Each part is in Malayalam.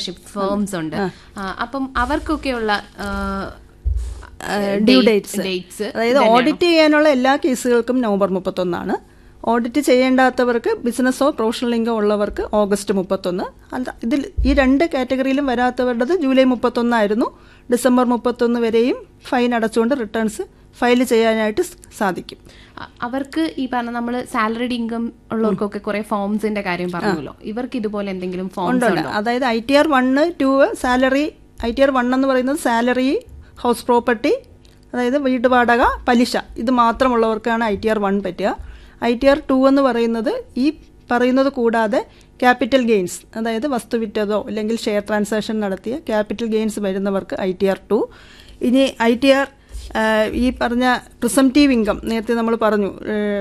പാർട്ണർഷിപ്പ് ഫേംസ് ഉണ്ട് ആ, അപ്പം അവർക്കൊക്കെയുള്ള ഡ്യൂ ഡേറ്റ്സ് ഡേറ്റ്സ് അതായത് ഓഡിറ്റ് ചെയ്യാനുള്ള എല്ലാ കേസുകൾക്കും നവംബർ മുപ്പത്തൊന്നാണ് ഓഡിറ്റ് ചെയ്യേണ്ടാത്തവർക്ക് ബിസിനസ്സോ പ്രൊഫഷണൽ ഇൻകം ഉള്ളവർക്ക് ഓഗസ്റ്റ് മുപ്പത്തൊന്ന് അല്ല ഇതിൽ ഈ രണ്ട് കാറ്റഗറിയിലും വരാത്തവരുടേത് ജൂലൈ മുപ്പത്തൊന്നായിരുന്നു ഡിസംബർ മുപ്പത്തൊന്ന് വരെയും ഫൈൻ അടച്ചുകൊണ്ട് റിട്ടേൺസ് ഫയൽ ചെയ്യാനായിട്ട് സ് സാധിക്കും അവർക്ക് ഈ പറഞ്ഞ നമ്മൾ സാലറിഡ് ഇൻകം ഉള്ളവർക്കൊക്കെ കുറെ ഫോംസിന്റെ കാര്യം പറഞ്ഞല്ലോ ഇവർക്ക് ഇതുപോലെ എന്തെങ്കിലും ഫോംസ് ഉണ്ട് ഉണ്ടോ അതായത് I T R one two salary I T R one എന്ന് പറയുന്നത് സാലറി ഹൗസ് പ്രോപ്പർട്ടി അതായത് വീട് വാടക പലിശ ഇത് മാത്രമുള്ളവർക്കാണ് ഐ ടി ആർ വൺ പറ്റുക ഐ ടി ആർ ടു എന്ന് പറയുന്നത് ഈ പറയുന്നത് കൂടാതെ ക്യാപിറ്റൽ ഗെയിൻസ് അതായത് വസ്തു വിറ്റതോ അല്ലെങ്കിൽ ഷെയർ ട്രാൻസാക്ഷൻ നടത്തിയ ക്യാപിറ്റൽ ഗെയിൻസ് വരുന്നവർക്ക് ഐ ടി ആർ ടു ഇനി ഐ ടി ആർ ഈ പറഞ്ഞ പ്രിസംറ്റീവ് ഇൻകം നേരത്തെ നമ്മൾ പറഞ്ഞു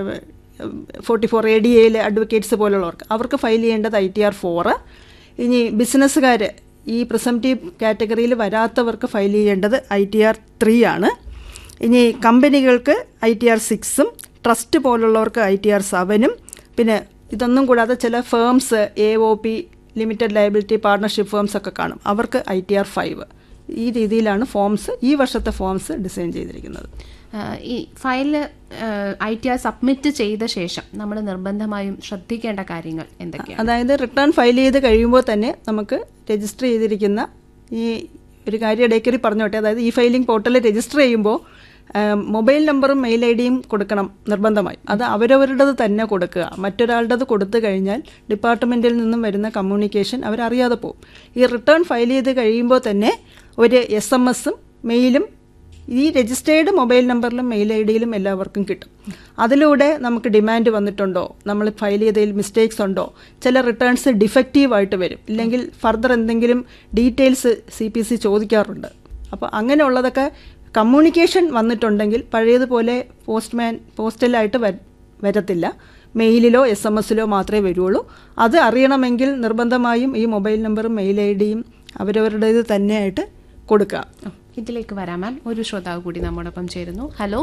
ഫോർട്ടി ഫോർ എ ഡി എയിലെ അഡ്വക്കേറ്റ്സ് പോലുള്ളവർക്ക് അവർക്ക് ഫയൽ ചെയ്യേണ്ടത് ഐ ടി ആർ ഫോറ് ഇനി ബിസിനസ്സുകാർ ഈ പ്രിസംറ്റീവ് കാറ്റഗറിയിൽ വരാത്തവർക്ക് ഫയൽ ചെയ്യേണ്ടത് ഐ ടി ആർ ത്രീ ആണ് ഇനി കമ്പനികൾക്ക് ഐ ടി ആർ സിക്സും ട്രസ്റ്റ് പോലുള്ളവർക്ക് ഐ ടി ആർ സെവനും പിന്നെ ഇതൊന്നും കൂടാതെ ചില firms A O P limited liability partnership firms ഒക്കെ കാണും അവർക്ക് ഐ ടി ആർ ഫൈവ് ഈ രീതിയിലാണ് ഫോംസ് ഈ വർഷത്തെ ഫോംസ് ഡിസൈൻ ചെയ്തിരിക്കുന്നത് ആ, ഈ file I T R submit ചെയ്ത ശേഷം നമ്മൾ നിർബന്ധമായും ശ്രദ്ധിക്കേണ്ട കാര്യങ്ങൾ എന്തൊക്കെയാണ് അതായത് റിട്ടേൺ ഫയൽ ചെയ്ത് കഴിയുമ്പോൾ തന്നെ നമുക്ക് രജിസ്റ്റർ ചെയ്തിരിക്കുന്ന ഈ ഒരു കാര്യം ഇടയ്ക്കറി പറഞ്ഞോട്ടെ അതായത് ഈ ഫയലിംഗ് പോർട്ടലിൽ രജിസ്റ്റർ ചെയ്യുമ്പോൾ മൊബൈൽ നമ്പറും മെയിൽ ഐ ഡിയും കൊടുക്കണം നിർബന്ധമായി അത് അവരവരുടേത് തന്നെ കൊടുക്കുക മറ്റൊരാളുടേത് കൊടുത്തു കഴിഞ്ഞാൽ ഡിപ്പാർട്ട്മെൻറ്റിൽ നിന്നും വരുന്ന കമ്മ്യൂണിക്കേഷൻ അവരറിയാതെ പോകും ഈ റിട്ടേൺ ഫയൽ ചെയ്ത് കഴിയുമ്പോൾ തന്നെ ഒരു എസ് എം എസും മെയിലും ഈ രജിസ്റ്റേർഡ് മൊബൈൽ നമ്പറിലും മെയിൽ ഐ ഡിയിലും എല്ലാവർക്കും കിട്ടും അതിലൂടെ നമുക്ക് ഡിമാൻഡ് വന്നിട്ടുണ്ടോ നമ്മൾ ഫയൽ ചെയ്തതിൽ മിസ്റ്റേക്സ് ഉണ്ടോ ചില റിട്ടേൺസ് ഡിഫക്റ്റീവ് ആയിട്ട് വരും ഇല്ലെങ്കിൽ ഫർദർ എന്തെങ്കിലും ഡീറ്റെയിൽസ് സി പി സി ചോദിക്കാറുണ്ട് അപ്പോൾ അങ്ങനെയുള്ളതൊക്കെ കമ്മ്യൂണിക്കേഷൻ വന്നിട്ടുണ്ടെങ്കിൽ പഴയതുപോലെ പോസ്റ്റ്മാൻ പോസ്റ്റലായിട്ട് വര- വരത്തില്ല മെയിലിലോ എസ് എം എസിലോ മാത്രമേ വരുള്ളൂ അത് അറിയണമെങ്കിൽ നിർബന്ധമായും ഈ മൊബൈൽ നമ്പറും മെയിൽ ഐ ഡിയും അവരവരുടേത് തന്നെയായിട്ട് കൊടുക്കുക ആ, ഇതിലേക്ക് വരാം മാം ഒരു ശ്രോതാവ് കൂടി നമ്മോടൊപ്പം ചേരുന്നു ഹലോ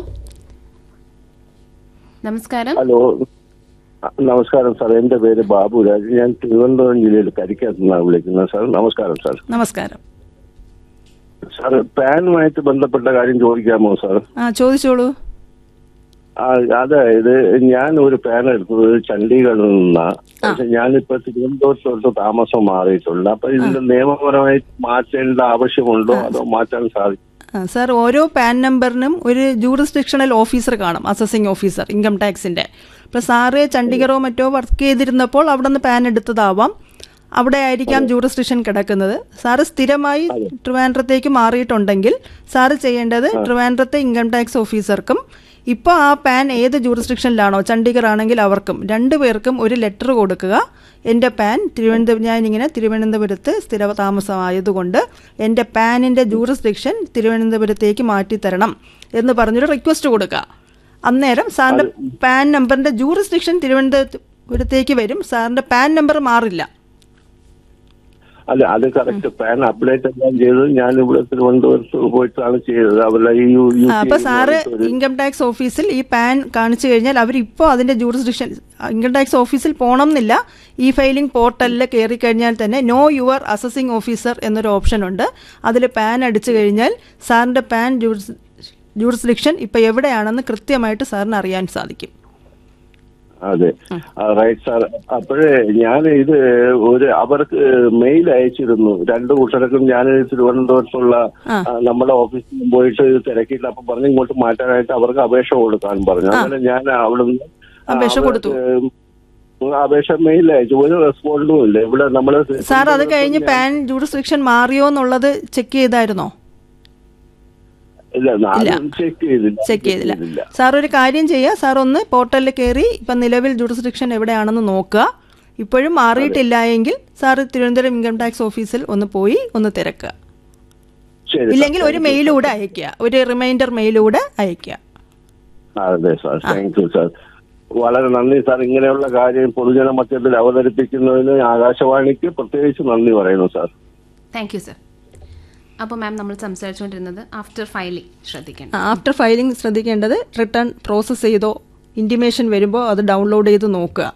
നമസ്കാരം ഹലോ അ, നമസ്കാരം സാർ എന്റെ പേര് ബാബുരാജ് ഞാൻ തിരുവനന്തപുരം ജില്ലയിൽ കരിക്കത്ത് നിന്നാണ് വിളിക്കുന്നത് സാർ നമസ്കാരം സാർ നമസ്കാരം സാർ പാനുമായിട്ട് ബന്ധപ്പെട്ട കാര്യം ചോദിക്കാമോ സാർ ആ ചോദിച്ചോളൂ ആ, അതായത് ഞാൻ ഒരു പാൻ എടുത്തത് ചണ്ഡീഗഡിൽ നിന്നാണ് പക്ഷെ ഞാനിപ്പോ തിരുവനന്തപുരത്തോട്ട് താമസം മാറിയിട്ടുണ്ട് അപ്പൊ ഇതിന്റെ നിയമപരമായി മാറ്റേണ്ട ആവശ്യമുണ്ടോ അതോ മാറ്റാൻ സാധിക്കും ആ, സാർ ഓരോ പാൻ നമ്പറിനും ഒരു ജൂറിസ്ഡിക്ഷണൽ ഓഫീസർ കാണും അസസിങ് ഓഫീസർ ഇൻകം ടാക്സിന്റെ അപ്പോൾ സാറ് ചണ്ഡീഗറോ മറ്റോ വർക്ക് ചെയ്തിരുന്നപ്പോൾ അവിടെ നിന്ന് പാൻ എടുത്തതാവാം അവിടെ ആയിരിക്കാം ജൂറിസ്ഡിക്ഷൻ കിടക്കുന്നത് സാറ് സ്ഥിരമായി ട്രിവാൻഡ്രത്തേക്ക് മാറിയിട്ടുണ്ടെങ്കിൽ സാറ് ചെയ്യേണ്ടത് ട്രിവാൻഡ്രത്തെ ഇൻകം ടാക്സ് ഓഫീസർക്കും ഇപ്പോൾ ആ പാൻ ഏത് ജൂറിസ്ഡിക്ഷനിലാണോ ചണ്ഡീഗർ ആണെങ്കിൽ അവർക്കും രണ്ടു പേർക്കും ഒരു ലെറ്റർ കൊടുക്കുക എൻ്റെ പാൻ തിരുവനന്തപുരം ഞാനിങ്ങനെ തിരുവനന്തപുരത്ത് സ്ഥിര താമസമായതുകൊണ്ട് എൻ്റെ പാനിൻ്റെ ജൂറിസ്ഡിക്ഷൻ തിരുവനന്തപുരത്തേക്ക് മാറ്റിത്തരണം എന്ന് പറഞ്ഞൊരു റിക്വസ്റ്റ് കൊടുക്കുക അന്നേരം സാറിൻ്റെ പാൻ നമ്പറിൻ്റെ ജൂറിസ്ഡിക്ഷൻ തിരുവനന്തപുരത്തേക്ക് വരും സാറിൻ്റെ പാൻ നമ്പർ മാറില്ല അല്ല അത് കറക്റ്റ് പാൻ അപ്ഡേറ്റ് എല്ലാം ചെയ്ത് ഞാൻ ഇവിടെ തിരുവനന്തപുരത്ത് പോയിട്ടാണ് ചെയ്തത് അവരുടെ ഈ യു യു ആ, അപ്പൊ സാറ് ഇൻകം ടാക്സ് ഓഫീസിൽ ഈ പാൻ കാണിച്ചു കഴിഞ്ഞാൽ അവർ ഇപ്പോൾ അതിന്റെ ജൂറിസ്ഡിക്ഷൻ ഇൻകം ടാക്സ് ഓഫീസിൽ പോകണം എന്നില്ല ഈ ഫയലിംഗ് പോർട്ടലിൽ കയറി കഴിഞ്ഞാൽ തന്നെ നോ യുവർ അസസിംഗ് ഓഫീസർ എന്നൊരു ഓപ്ഷൻ ഉണ്ട് അതിൽ പാൻ അടിച്ചു കഴിഞ്ഞാൽ സാറിന്റെ പാൻ ജൂറിസ്ഡിക്ഷൻ ഇപ്പൊ എവിടെയാണെന്ന് കൃത്യമായിട്ട് സാറിന് അറിയാൻ സാധിക്കും അതെ റൈറ്റ് സാർ അപ്പോഴേ ഞാൻ ഇത് ഒരു അവർക്ക് മെയിൽ അയച്ചിരുന്നു രണ്ടു കൂട്ടർക്കും ഞാൻ തിരുവനന്തപുരത്തുള്ള ആ, നമ്മുടെ ഓഫീസിൽ പോയിട്ട് ഇത് തിരക്കിയില്ല അപ്പൊ പറഞ്ഞു ഇങ്ങോട്ട് മാറ്റാനായിട്ട് അവർക്ക് അപേക്ഷ കൊടുക്കാൻ പറഞ്ഞു അങ്ങനെ ഞാൻ അവിടുന്ന് അപേക്ഷ കൊടുത്തു. അവർക്ക് അപേക്ഷ മെയിൽ അയച്ചു ഒരു റെസ്പോണ്ടും ഇല്ല ഇവിടെ നമ്മള് സാർ അത് കഴിഞ്ഞ് പാൻ ജൂറിസ്ഡിക്ഷൻ മാറിയോ എന്നുള്ളത് ചെക്ക് ചെയ്തായിരുന്നോ ഇല്ല ചെക്ക് ചെയ്തില്ല ചെക്ക് ചെയ്തില്ല സാർ ഒരു കാര്യം ചെയ്യുക സാർ ഒന്ന് പോർട്ടലിൽ കയറി ഇപ്പം നിലവിൽ ജുറിസ്ഡിക്ഷൻ എവിടെയാണെന്ന് നോക്കുക ഇപ്പോഴും മാറിയിട്ടില്ല എങ്കിൽ സാർ തിരുവനന്തപുരം ഇൻകം ടാക്സ് ഓഫീസിൽ ഒന്ന് പോയി ഒന്ന് തിരക്കുക ശരി ഇല്ലെങ്കിൽ ഒരു മെയിലൂടെ അയക്കുക ഒരു റിമൈൻഡർ മെയിലൂടെ അയക്കുക അതെ സാർ താങ്ക് യു സാർ വളരെ നന്ദി സാർ ഇങ്ങനെയുള്ള കാര്യം പൊതുജന മധ്യത്തിൽ അവതരിപ്പിക്കുന്നതിന് ആകാശവാണിക്ക് പ്രത്യേകിച്ച് നന്ദി പറയുന്നു സാർ താങ്ക് യു സർ അപ്പോൾ മാം നമ്മൾ സംസാരിച്ചുകൊണ്ടിരുന്നത് ആഫ്റ്റർ ഫയലിംഗ് ശ്രദ്ധിക്കണം ആഫ്റ്റർ ഫയലിംഗ് ശ്രദ്ധിക്കേണ്ടത് റിട്ടേൺ പ്രോസസ്സ് ചെയ്തോ ഇൻറ്റിമേഷൻ വരുമ്പോൾ അത് ഡൗൺലോഡ് ചെയ്ത് നോക്കുക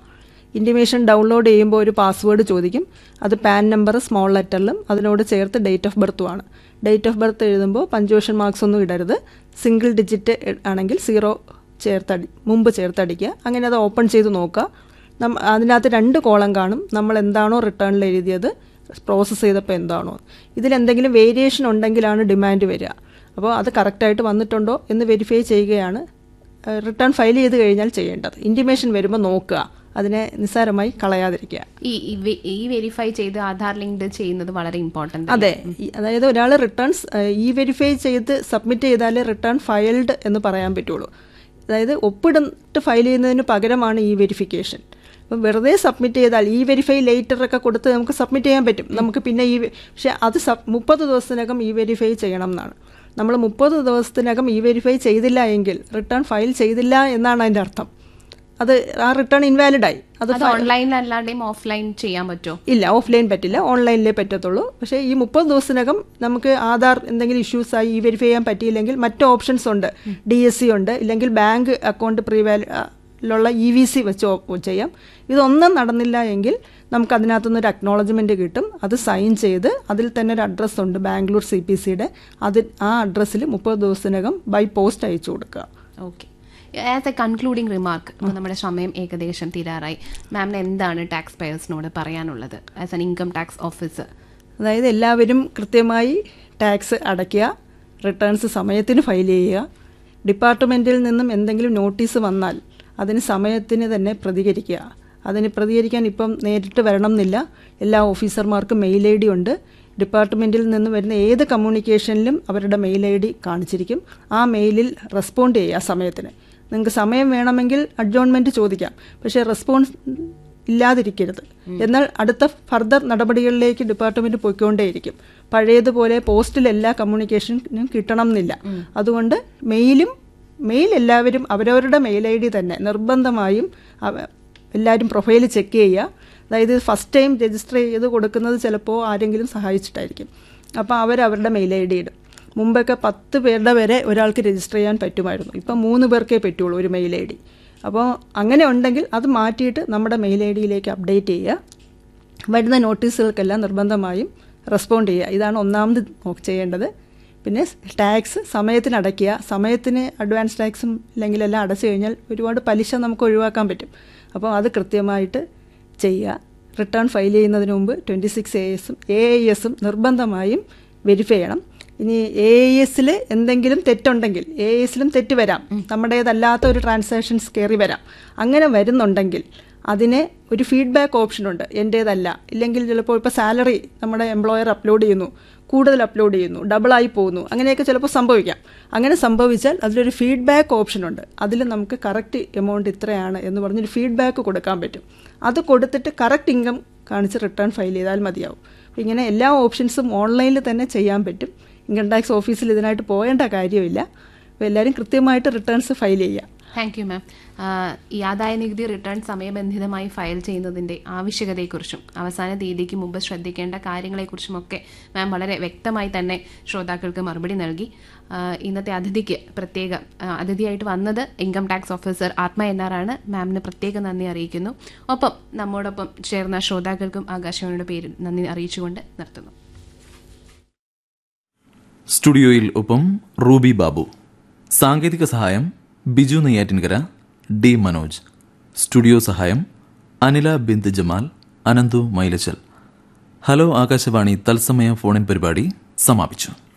ഇൻറ്റിമേഷൻ ഡൗൺലോഡ് ചെയ്യുമ്പോൾ ഒരു പാസ്വേഡ് ചോദിക്കും അത് പാൻ നമ്പർ സ്മോൾ ലെറ്ററിലും അതിനോട് ചേർത്ത് ഡേറ്റ് ഓഫ് ബർത്തുമാണ് ഡേറ്റ് ഓഫ് ബർത്ത് എഴുതുമ്പോൾ പഞ്ച്വേഷൻ മാർക്സ് ഒന്നും ഇടരുത് സിംഗിൾ ഡിജിറ്റ് ആണെങ്കിൽ സീറോ ചേർത്തടി മുമ്പ് ചേർത്തടിക്കുക അങ്ങനെ അത് ഓപ്പൺ ചെയ്ത് നോക്കുക നമ്മ അതിനകത്ത് രണ്ട് കോളം കാണും നമ്മൾ എന്താണോ റിട്ടേണിൽ എഴുതിയത് പ്രോസസ്സ് ചെയ്തപ്പോൾ എന്താണോ ഇതിലെന്തെങ്കിലും വേരിയേഷൻ ഉണ്ടെങ്കിലാണ് ഡിമാൻഡ് വരിക അപ്പോൾ അത് കറക്റ്റായിട്ട് വന്നിട്ടുണ്ടോ എന്ന് വെരിഫൈ ചെയ്യുകയാണ് റിട്ടേൺ ഫയൽ ചെയ്ത് കഴിഞ്ഞാൽ ചെയ്യേണ്ടത് ഇൻറ്റിമേഷൻ വരുമ്പോൾ നോക്കുക അതിനെ നിസ്സാരമായി കളയാതിരിക്കുക ഈ ഈ വെ- ഈ വെരിഫൈ ചെയ്ത് ആധാർ ലിങ്ക്ഡ് ചെയ്യുന്നത് വളരെ ഇമ്പോർട്ടന്റ് അതെ ഈ- അതായത് ഒരാൾ റിട്ടേൺസ് ഇ വെരിഫൈ ചെയ്ത് സബ്മിറ്റ് ചെയ്താലേ റിട്ടേൺ ഫയൽഡ് എന്ന് പറയാൻ പറ്റുള്ളൂ അതായത് ഒപ്പിടിട്ട് ഫയൽ ചെയ്യുന്നതിന് പകരമാണ് ഈ വെരിഫിക്കേഷൻ അപ്പം വെറുതെ സബ്മിറ്റ് ചെയ്താൽ ഈ വെരിഫൈ ലേറ്റർ ഒക്കെ കൊടുത്ത് നമുക്ക് സബ്മിറ്റ് ചെയ്യാൻ പറ്റും നമുക്ക് പിന്നെ ഈ വെ- പക്ഷേ അത് സബ് മുപ്പത് ദിവസത്തിനകം ഈ വെരിഫൈ ചെയ്യണം എന്നാണ് നമ്മൾ മുപ്പത് ദിവസത്തിനകം ഈ വെരിഫൈ ചെയ്തില്ല എങ്കിൽ റിട്ടേൺ ഫയൽ ചെയ്തില്ല എന്നാണ് അതിൻ്റെ അർത്ഥം അത് ആ റിട്ടേൺ ഇൻവാലിഡായി അത് അത് ഓൺലൈൻ അല്ലാതെയും ഓഫ്ലൈൻ ചെയ്യാൻ പറ്റുമോ ഇല്ല ഓഫ്ലൈൻ പറ്റില്ല ഓൺലൈനിലേ പറ്റത്തുള്ളൂ പക്ഷേ ഈ മുപ്പത് ദിവസത്തിനകം നമുക്ക് ആധാർ എന്തെങ്കിലും ഇഷ്യൂസ് ആയി ഈ വെരിഫൈ ചെയ്യാൻ പറ്റിയില്ലെങ്കിൽ മറ്റ് ഓപ്ഷൻസ് ഉണ്ട് ഡി എസ് സി ഉണ്ട് ഇല്ലെങ്കിൽ ബാങ്ക് അക്കൗണ്ട് പ്രീവാലുള്ള ഇ വി സി വെച്ച് ഓ- ചെയ്യാം ഇതൊന്നും നടന്നില്ല എങ്കിൽ നമുക്ക് അതിനകത്തുനിന്ന് ഒരു അക്നോളജ്മെൻറ്റ് കിട്ടും അത് സൈൻ ചെയ്ത് അതിൽ തന്നെ ഒരു അഡ്രസ്സ് ഉണ്ട് ബാംഗ്ലൂർ സി പി സിയുടെ അത് ആ അഡ്രസ്സിൽ മുപ്പത് ദിവസത്തിനകം ബൈ പോസ്റ്റ് അയച്ചു കൊടുക്കുക okay as a concluding remark നമ്മുടെ സമയം ഏകദേശം തീരാറായി മാമിന് എന്താണ് ടാക്സ് പേയേഴ്സിനോട് പറയാനുള്ളത് as an income tax officer അതായത് എല്ലാവരും കൃത്യമായി ടാക്സ് അടയ്ക്കുക റിട്ടേൺസ് സമയത്തിന് ഫയൽ ചെയ്യുക ഡിപ്പാർട്ട്മെൻറ്റിൽ നിന്നും എന്തെങ്കിലും നോട്ടീസ് വന്നാൽ അതിന് സമയത്തിന് തന്നെ പ്രതികരിക്കുക അതിന് പ്രതികരിക്കാൻ ഇപ്പം നേരിട്ട് വരണം എന്നില്ല എല്ലാ ഓഫീസർമാർക്കും മെയിൽ ഐ ഡി ഉണ്ട് ഡിപ്പാർട്ട്മെൻറ്റിൽ നിന്ന് വരുന്ന ഏത് കമ്മ്യൂണിക്കേഷനിലും അവരുടെ മെയിൽ ഐ ഡി കാണിച്ചിരിക്കും ആ മെയിലിൽ റെസ്പോണ്ട് ചെയ്യുക സമയത്തിന് നിങ്ങൾക്ക് സമയം വേണമെങ്കിൽ അഡ്ജോൺമെൻറ്റ് ചോദിക്കാം പക്ഷേ റെസ്പോൺസ് ഇല്ലാതിരിക്കരുത് എന്നാൽ അടുത്ത ഫർദർ നടപടികളിലേക്ക് ഡിപ്പാർട്ട്മെന്റ് പോയിക്കൊണ്ടേയിരിക്കും പഴയതുപോലെ പോസ്റ്റിൽ എല്ലാ കമ്മ്യൂണിക്കേഷനും കിട്ടണം എന്നില്ല അതുകൊണ്ട് മെയിലും മെയിൽ എല്ലാവരും അവരവരുടെ മെയിൽ ഐ ഡി തന്നെ നിർബന്ധമായും അവ- എല്ലാവരും പ്രൊഫൈൽ ചെക്ക് ചെയ്യുക അതായത് ഫസ്റ്റ് ടൈം രജിസ്റ്റർ ചെയ്ത് കൊടുക്കുന്നത് ചിലപ്പോൾ ആരെങ്കിലും സഹായിച്ചിട്ടായിരിക്കും അപ്പോൾ അവരവരുടെ മെയിൽ ഐ ഡി ഇടും മുമ്പൊക്കെ പത്ത് പേരുടെ വരെ ഒരാൾക്ക് രജിസ്റ്റർ ചെയ്യാൻ പറ്റുമായിരുന്നു ഇപ്പം മൂന്ന് പേർക്കേ പറ്റുള്ളൂ ഒരു മെയിൽ ഐ ഡി അപ്പോൾ അങ്ങനെ ഉണ്ടെങ്കിൽ അത് മാറ്റിയിട്ട് നമ്മുടെ മെയിൽ ഐ ഡിയിലേക്ക് അപ്ഡേറ്റ് ചെയ്യുക വരുന്ന നോട്ടീസുകൾക്കെല്ലാം നിർബന്ധമായും റെസ്പോണ്ട് ചെയ്യുക ഇതാണ് ഒന്നാമത് നോ- ചെയ്യേണ്ടത് പിന്നെ ടാക്സ് സമയത്തിന് അടയ്ക്കുക സമയത്തിന് അഡ്വാൻസ് ടാക്സും അല്ലെങ്കിൽ എല്ലാം അടച്ചു കഴിഞ്ഞാൽ ഒരുപാട് പലിശ നമുക്ക് ഒഴിവാക്കാൻ പറ്റും അപ്പോൾ അത് കൃത്യമായിട്ട് ചെയ്യുക റിട്ടേൺ ഫയൽ ചെയ്യുന്നതിന് മുമ്പ് ട്വൻറ്റി സിക്സ് എ എസും എ ഐ എസും നിർബന്ധമായും വെരിഫൈ ചെയ്യണം ഇനി എ ഐ എസിൽ എന്തെങ്കിലും തെറ്റുണ്ടെങ്കിൽ എ ഐ എസിലും തെറ്റ് വരാം നമ്മുടേതല്ലാത്ത ഒരു ട്രാൻസാക്ഷൻസ് കയറി വരാം അങ്ങനെ വരുന്നുണ്ടെങ്കിൽ അതിന് ഒരു ഫീഡ്ബാക്ക് ഓപ്ഷനുണ്ട് എൻ്റേതല്ല ഇല്ലെങ്കിൽ ചിലപ്പോൾ ഇപ്പോൾ സാലറി നമ്മുടെ എംപ്ലോയർ അപ്ലോഡ് ചെയ്യുന്നു കൂടുതൽ അപ്ലോഡ് ചെയ്യുന്നു ഡബിളായി പോകുന്നു അങ്ങനെയൊക്കെ ചിലപ്പോൾ സംഭവിക്കാം അങ്ങനെ സംഭവിച്ചാൽ അതിലൊരു ഫീഡ്ബാക്ക് ഓപ്ഷനുണ്ട് അതിൽ നമുക്ക് കറക്റ്റ് എമൗണ്ട് ഇത്രയാണ് എന്ന് പറഞ്ഞൊരു ഫീഡ്ബാക്ക് കൊടുക്കാൻ പറ്റും അത് കൊടുത്തിട്ട് കറക്റ്റ് ഇൻകം കാണിച്ച് റിട്ടേൺ ഫയൽ ചെയ്താൽ മതിയാവും അപ്പോൾ ഇങ്ങനെ എല്ലാ ഓപ്ഷൻസും ഓൺലൈനിൽ തന്നെ ചെയ്യാൻ പറ്റും ഇൻകം ടാക്സ് ഓഫീസിൽ ഇതിനായിട്ട് പോകേണ്ട കാര്യമില്ല അപ്പോൾ എല്ലാവരും കൃത്യമായിട്ട് റിട്ടേൺസ് ഫയൽ ചെയ്യുക താങ്ക് യു മാം ഈ ആദായ നികുതി റിട്ടേൺ സമയബന്ധിതമായി ഫയൽ ചെയ്യുന്നതിൻ്റെ ആവശ്യകതയെക്കുറിച്ചും അവസാന തീയതിക്ക് മുമ്പ് ശ്രദ്ധിക്കേണ്ട കാര്യങ്ങളെക്കുറിച്ചുമൊക്കെ മാം വളരെ വ്യക്തമായി തന്നെ ശ്രോതാക്കൾക്ക് മറുപടി നൽകി ആ, ഇന്നത്തെ അതിഥിക്ക് പ്രത്യേക ആ, അതിഥിയായിട്ട് വന്നത് ഇൻകം ടാക്സ് ഓഫീസർ ആത്മ എന്നാറാണ് മാമിന് പ്രത്യേക നന്ദി അറിയിക്കുന്നു ഒപ്പം നമ്മോടൊപ്പം ചേർന്ന ശ്രോതാക്കൾക്കും ആകാശവാണിയുടെ പേരിൽ നന്ദി അറിയിച്ചുകൊണ്ട് നിർത്തുന്നു സ്റ്റുഡിയോയിൽ ഒപ്പം റൂബി ബാബു സാങ്കേതിക സഹായം ബിജു നെയ്യാറ്റിൻകര ഡി മനോജ് സ്റ്റുഡിയോ സഹായം അനില ബിന്ദ് ജമാൽ അനന്തു മൈലച്ചൽ ഹലോ ആകാശവാണി തത്സമയ ഫോണിൻ പരിപാടി സമാപിച്ചു